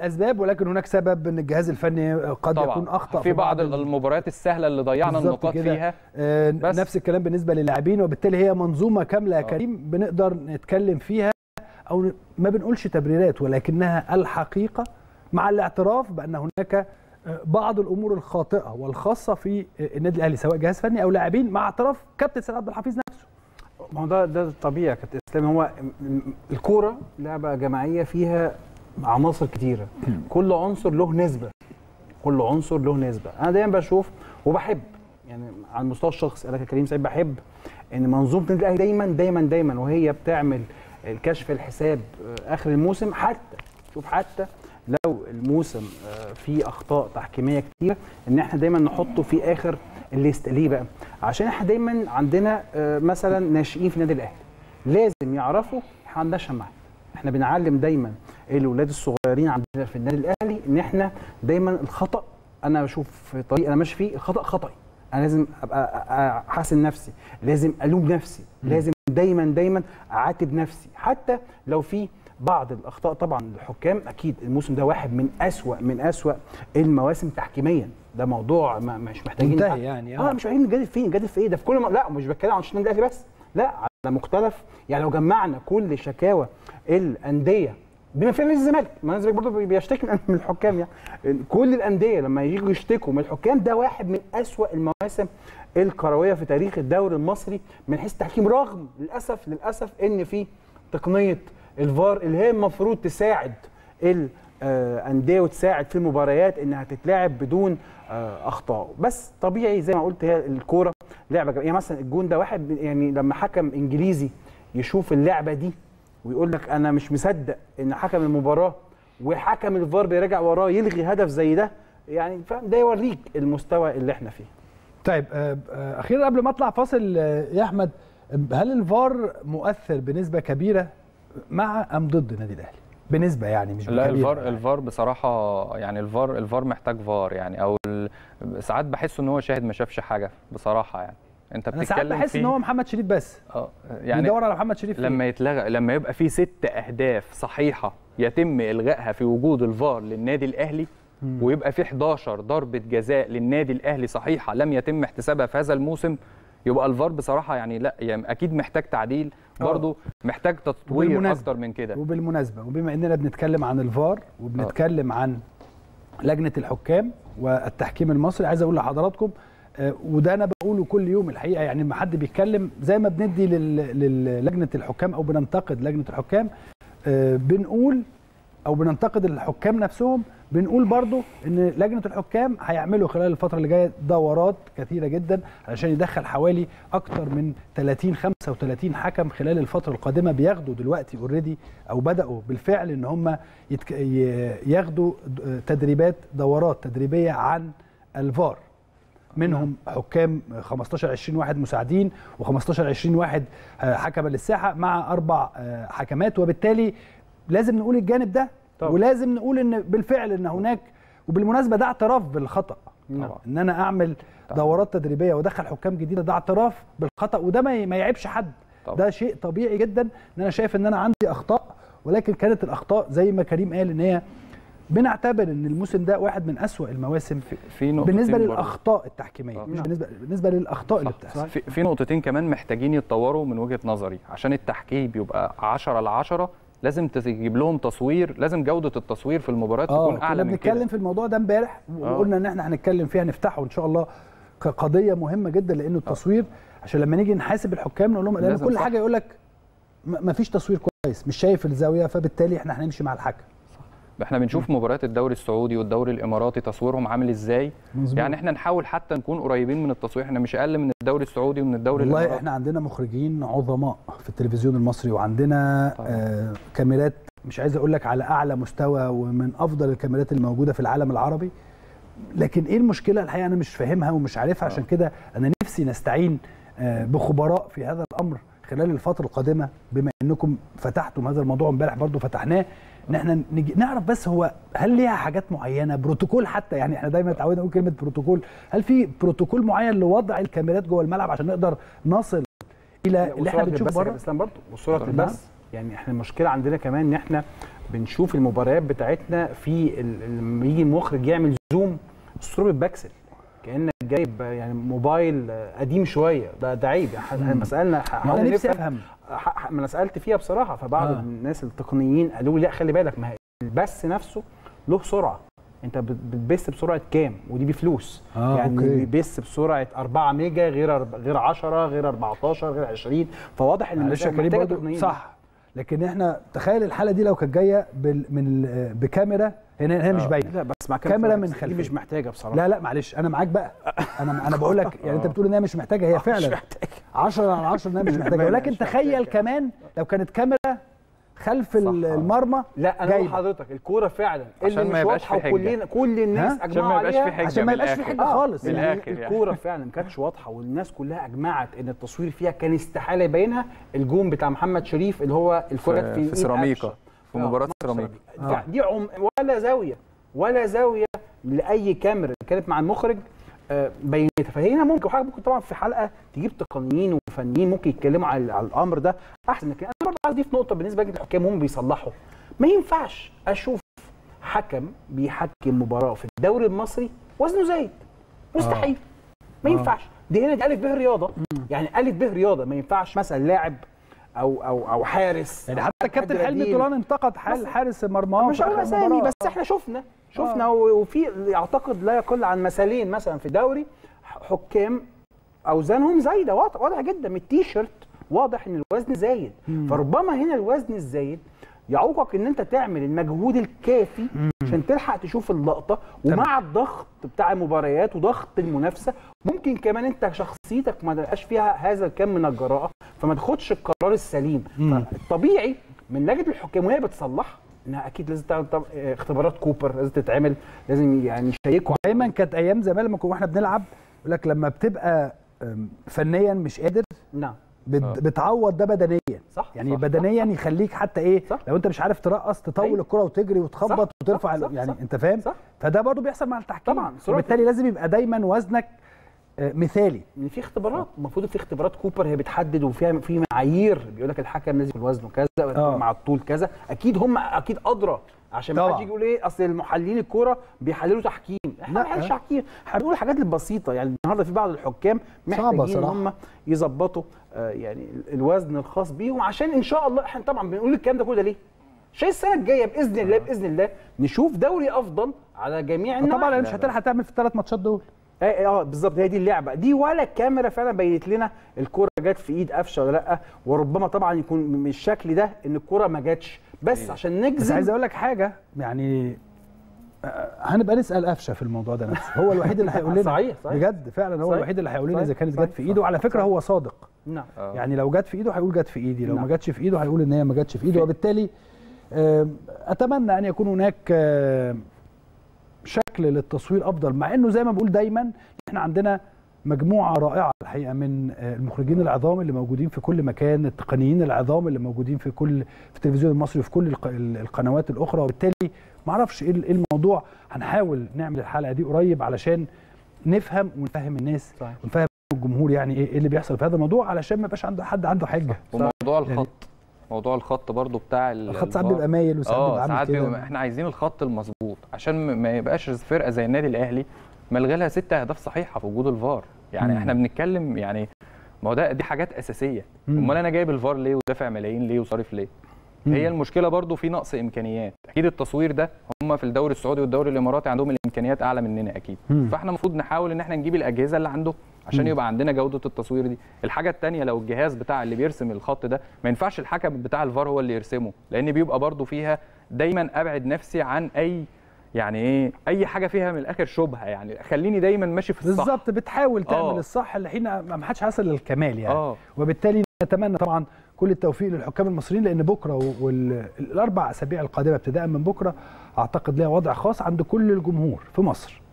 اسباب ولكن هناك سبب ان الجهاز الفني قد طبعا يكون اخطا في بعض المباريات السهله اللي ضيعنا بالظبط النقاط كده. فيها آه، بس. نفس الكلام بالنسبه للاعبين وبالتالي هي منظومه كامله يا آه. كريم بنقدر نتكلم فيها او ن- ما بنقولش تبريرات ولكنها الحقيقه مع الاعتراف بان هناك آه، بعض الامور الخاطئه والخاصه في آه، النادي الاهلي سواء جهاز فني او لاعبين مع اعتراف كابتن سيد عبد الحفيظ نفسه ما هو ده ده طبيعي يا كابتن اسلام هو م- م- الكوره لعبه جماعيه فيها عناصر كتيره كل عنصر له نسبه كل عنصر له نسبه انا دايما بشوف وبحب يعني على المستوى الشخصي انا كريم سعيد بحب ان منظومه النادي الاهلي دايما دايما دايما وهي بتعمل الكشف الحساب آه، اخر الموسم حتى شوف حتى لو الموسم آه، فيه اخطاء تحكيميه كتيره ان احنا دايما نحطه في اخر الليست ليه بقى؟ عشان احنا دايما عندنا آه، مثلا ناشئين في النادي الاهلي لازم يعرفوا احنا عندنا شماعه احنا بنعلم دايما الاولاد الصغيرين عندنا في النادي الاهلي ان احنا دايما الخطا انا بشوف في طريق انا ماشي فيه الخطا خطأي انا لازم ابقى أ- احاسن نفسي لازم الوم نفسي لازم دايما دايما اعاتب نفسي حتى لو في بعض الاخطاء طبعا الحكام اكيد الموسم ده واحد من اسوا من اسوا المواسم تحكيميا ده موضوع ما مش محتاجين منتهي يعني، آه. اه مش محتاجين نجادل فين نجادل في ايه ده في كل م... لا مش بتكلم عن النادي الاهلي بس لا على مختلف يعني لو جمعنا كل شكاوى الانديه بما فيها نادي الزمالك ما نادي الزمالك برضه بيشتكي من الحكام يعني كل الانديه لما يجوا يشتكوا من الحكام ده واحد من اسوا المواسم الكرويه في تاريخ الدوري المصري من حيث التحكيم رغم للاسف للاسف ان في تقنيه الفار اللي هي المفروض تساعد الانديه وتساعد في المباريات انها تتلعب بدون آه، اخطاء بس طبيعي زي ما قلت هي الكوره لعبه جميلة. يعني مثلا الجون ده واحد من- يعني لما حكم انجليزي يشوف اللعبه دي ويقول لك انا مش مصدق ان حكم المباراه وحكم الفار بيراجع وراه يلغي هدف زي ده يعني فاهم ده يوريك المستوى اللي احنا فيه طيب آه، آه، اخيرا قبل ما اطلع فاصل آه، يا احمد هل الفار مؤثر بنسبه كبيره مع ام ضد النادي الاهلي بنسبه يعني مش لا بكبيرة الفار يعني. الفار بصراحه يعني الفار الفار محتاج فار يعني او ال- ساعات بحس ان هو شاهد ما شافش حاجه بصراحه يعني انت انا بتتكلم ساعات بحس فيه- ان هو محمد شريف بس اه يعني يعني بيدور على محمد شريف لما يتلغى لما يبقى في ست اهداف صحيحه يتم الغائها في وجود الفار للنادي الاهلي ويبقى في 11 ضربه جزاء للنادي الاهلي صحيحه لم يتم احتسابها في هذا الموسم يبقى الفار بصراحه يعني لا يعني اكيد محتاج تعديل آه. برضه محتاج تطوير وبالمناسبة- اكتر من كده وبالمناسبه وبما اننا بنتكلم عن الفار وبنتكلم عن لجنه الحكام والتحكيم المصري عايز اقول لحضراتكم آه، وده انا بقوله كل يوم الحقيقه يعني لما حد بيتكلم زي ما بندي لل- للجنه الحكام او بننتقد لجنه الحكام آه، بنقول او بننتقد الحكام نفسهم بنقول برضو ان لجنه الحكام هيعملوا خلال الفتره اللي جايه دورات كثيره جدا علشان يدخل حوالي اكتر من 30 35 حكم خلال الفتره القادمه بياخدوا دلوقتي اوريدي او بداوا بالفعل ان هم يتك... ي- ياخدوا د- تدريبات دورات تدريبيه عن الفار منهم حكام 15 20 واحد مساعدين و15 20 واحد آه، حكما للساحه مع اربع آه، حكمات وبالتالي لازم نقول الجانب ده طبعا. ولازم نقول ان بالفعل ان هناك وبالمناسبه ده اعتراف بالخطا طبعا. ان انا اعمل طبعا. دورات تدريبيه وادخل حكام جديده ده اعتراف بالخطا وده ما ي- ما يعيبش حد طبعا. ده شيء طبيعي جدا ان انا شايف ان انا عندي اخطاء ولكن كانت الاخطاء زي ما كريم قال ان هي بنعتبر ان الموسم ده واحد من أسوأ المواسم في, في نقطتين بالنسبه برضه. للاخطاء التحكيميه آه. مش بالنسبه بالنسبه للاخطاء اللي صح. بتحصل في, في نقطتين كمان محتاجين يتطوروا من وجهه نظري عشان التحكيم يبقى 10 ل 10 لازم تجيب لهم تصوير لازم جوده التصوير في المباريات اه تكون كنا اعلى من بنتكلم كده في الموضوع ده امبارح آه. وقلنا ان احنا هنتكلم فيها نفتحه ان شاء الله كقضيه مهمه جدا لانه التصوير عشان لما نيجي نحاسب الحكام نقول لهم لان لازم كل صح. حاجه يقول لك ما فيش تصوير كويس مش شايف الزاويه فبالتالي احنا هنمشي مع الحكم احنا بنشوف مباريات الدوري السعودي والدوري الاماراتي تصويرهم عامل ازاي مظبوط. يعني احنا نحاول حتى نكون قريبين من التصوير احنا مش اقل من الدوري السعودي ومن الدوري والله الاماراتي احنا عندنا مخرجين عظماء في التلفزيون المصري وعندنا طبعا. آه كاميرات مش عايز اقول لك على اعلى مستوى ومن افضل الكاميرات الموجوده في العالم العربي لكن ايه المشكله الحقيقه انا مش فاهمها ومش عارفها عشان كده انا نفسي نستعين آه بخبراء في هذا الامر خلال الفتره القادمه بما انكم فتحتم هذا الموضوع امبارح برضو فتحناه ان احنا نجي نعرف بس هو هل ليها حاجات معينه بروتوكول حتى يعني احنا دايما اتعودنا نقول كلمه بروتوكول هل في بروتوكول معين لوضع الكاميرات جوه الملعب عشان نقدر نصل الى اللي احنا وسرعة بنشوفه البث يا بره اسلام برضه وسرعه نعم. البث يعني احنا المشكله عندنا كمان ان احنا بنشوف المباريات بتاعتنا في ال- لما يجي المخرج يعمل زوم الصوره بتبكسل كانك جايب يعني موبايل قديم شويه ده ده عيب يعني لما سالنا ما حاولنا انا نفسي نفهم افهم ح- ح- ما انا سالت فيها بصراحه فبعض آه. آه. الناس التقنيين قالوا لي لا خلي بالك ما هي البث نفسه له سرعه انت بت- بتبث بسرعه كام ودي بفلوس آه، يعني أوكي. بيبث بسرعه 4 ميجا غير أرب- غير 10 غير 14 غير 20 فواضح ان معلش يا المسألة كريم محتاجة برضو تقنيين. صح لكن احنا تخيل الحاله دي لو كانت جايه بال من ال- بكاميرا هنا هنا مش باينه لا بس مع كاميرا من دي خلفية. مش محتاجه بصراحه لا لا معلش انا معاك بقى انا انا بقول لك يعني انت بتقول انها مش محتاجه هي مش فعلا محتاجه 10 على 10 انها مش محتاجه مش ولكن تخيل محتاجة. كمان لو كانت كاميرا خلف ال- صح. المرمى لا انا بقول جايبة. لحضرتك الكوره فعلا عشان اللي ما مش يبقاش واضحه في حجة. وكلنا كل الناس ها؟ عشان اجمعوا ما يبقاش عليها في حجه عشان ما من يبقاش في الآخر. حجة خالص. من يعني الاخر يعني الكوره فعلا ما كانتش واضحه والناس كلها اجمعت ان التصوير فيها كان استحاله يبينها الجون بتاع محمد شريف اللي هو الكره في- في, في إيد سيراميكا. قفشة. في آه، مباراة ماتش سيراميكا. سيراميكا. دي عم ولا زاويه ولا زاويه لاي كاميرا كانت مع المخرج آه، بينتها فهنا ممكن وحاجه ممكن طبعا في حلقه تجيب تقنيين وفنيين ممكن يتكلموا على, على الامر ده احسن لكن انا برضه عايز اضيف نقطه بالنسبه لجنه الحكام هم بيصلحوا ما ينفعش اشوف حكم بيحكم مباراه في الدوري المصري وزنه زايد مستحيل ما ينفعش دي هنا دي الف به رياضه يعني الف به رياضه ما ينفعش مثلا لاعب او او او حارس يعني أو حتى حد كابتن حلمي بديل. طولان انتقد حال بس- حارس مرماه مش في هقول آخر اسامي المباراة. بس احنا شفنا شفنا و- وفي اعتقد لا يقل عن مثالين مثلا في دوري حكام اوزانهم زايده واضح, واضح جدا من التيشيرت واضح ان الوزن زايد فربما هنا الوزن الزايد يعوقك ان انت تعمل المجهود الكافي عشان تلحق تشوف اللقطه ومع الضغط بتاع المباريات وضغط المنافسه ممكن كمان انت شخصيتك ما تبقاش فيها هذا الكم من الجراءه فما تاخدش القرار السليم فالطبيعي من لجنه الحكام وهي بتصلح انها اكيد لازم تعمل طب- اه، اختبارات كوبر لازم تتعمل لازم يعني يشيكوا دايما كانت ايام زمان لما كنا واحنا بنلعب يقول لك لما بتبقى أم، فنيا مش قادر نعم بت- آه. بتعوض ده بدنيا صح يعني صح. بدنيا يخليك حتى ايه صح. لو انت مش عارف ترقص تطول أيوة. الكره وتجري وتخبط صح، وترفع صح، ال- صح، يعني صح. انت فاهم صح. فده برضو بيحصل مع التحكيم طبعاً، سرعة وبالتالي لازم يبقى دايما وزنك آه، مثالي ان في اختبارات المفروض في اختبارات كوبر هي بتحدد وفيها في معايير بيقول لك الحكم لازم يكون وزنه كذا آه. مع الطول كذا اكيد هم اكيد ادرى عشان ما طبعاً. حدش يجي يقول ايه اصل المحللين الكوره بيحللوا تحكيم احنا ما لا. بنحللش تحكيم احنا بنقول الحاجات البسيطه يعني النهارده في بعض الحكام صعبة محتاجين ان صراحة. هم يظبطوا آه، يعني ال- الوزن الخاص بيهم عشان ان شاء الله احنا طبعا بنقول الكلام ده كله ليه عشان السنه الجايه باذن الله باذن الله نشوف دوري افضل على جميع النواحي طبعا مش هتلحق تعمل في الثلاث ماتشات دول اه اه بالظبط هي دي اللعبه دي ولا الكاميرا فعلا بينت لنا الكوره جت في ايد قفشه ولا لا وربما طبعا يكون من الشكل ده ان الكوره ما جاتش بس عشان بس نجزم عايز اقول لك حاجه يعني آه، هنبقى نسال قفشه في الموضوع ده نفسه هو الوحيد اللي هيقول لنا صحيح، صحيح. بجد فعلا هو صحيح. الوحيد اللي هيقول لنا صحيح. اذا كانت صحيح. جت في ايده وعلى فكره هو صادق نعم آه. يعني لو جت في ايده هيقول جت في ايدي لو ما نعم. جاتش في ايده هيقول ان هي ما جاتش في ايده وبالتالي آم، اتمنى ان يكون هناك آم، شكل للتصوير افضل مع انه زي ما بقول دايما احنا عندنا مجموعه رائعه الحقيقه من آه، المخرجين العظام اللي موجودين في كل مكان التقنيين العظام اللي موجودين في كل في التلفزيون المصري وفي كل الق- القنوات الاخرى وبالتالي ما اعرفش ايه إيه الموضوع هنحاول نعمل الحلقه دي قريب علشان نفهم ونفهم الناس صحيح. ونفهم الجمهور يعني ايه إيه اللي بيحصل في هذا الموضوع علشان ما يبقاش عنده حد عنده حجه وموضوع يعني- الخط موضوع الخط برضو بتاع ال- الخط ساعات الفار. بيبقى مايل وساعات اه بيبقى عامل ساعات كده بيبقى احنا عايزين الخط المظبوط عشان م- ما يبقاش فرقه زي النادي الاهلي ملغى لها ست اهداف صحيحه في وجود الفار يعني مم. احنا بنتكلم يعني ما هو ده دي حاجات اساسيه مم. امال انا جايب الفار ليه ودافع ملايين ليه وصارف ليه مم. هي المشكله برضو في نقص امكانيات اكيد التصوير ده هم في الدوري السعودي والدوري الاماراتي عندهم الامكانيات اعلى مننا اكيد مم. فاحنا المفروض نحاول ان احنا نجيب الاجهزه اللي عندهم عشان مم. يبقى عندنا جوده التصوير دي الحاجه الثانيه لو الجهاز بتاع اللي بيرسم الخط ده ما ينفعش الحكم بتاع الفار هو اللي يرسمه لان بيبقى برضو فيها دايما ابعد نفسي عن اي يعني ايه اي حاجه فيها من الاخر شبهه يعني خليني دايما ماشي في الصح بالظبط بتحاول تعمل آه. الصح اللي حين ما حدش حصل للكمال يعني اه وبالتالي نتمنى طبعا كل التوفيق للحكام المصريين لان بكره والاربع اسابيع القادمه ابتداء من بكره اعتقد لها وضع خاص عند كل الجمهور في مصر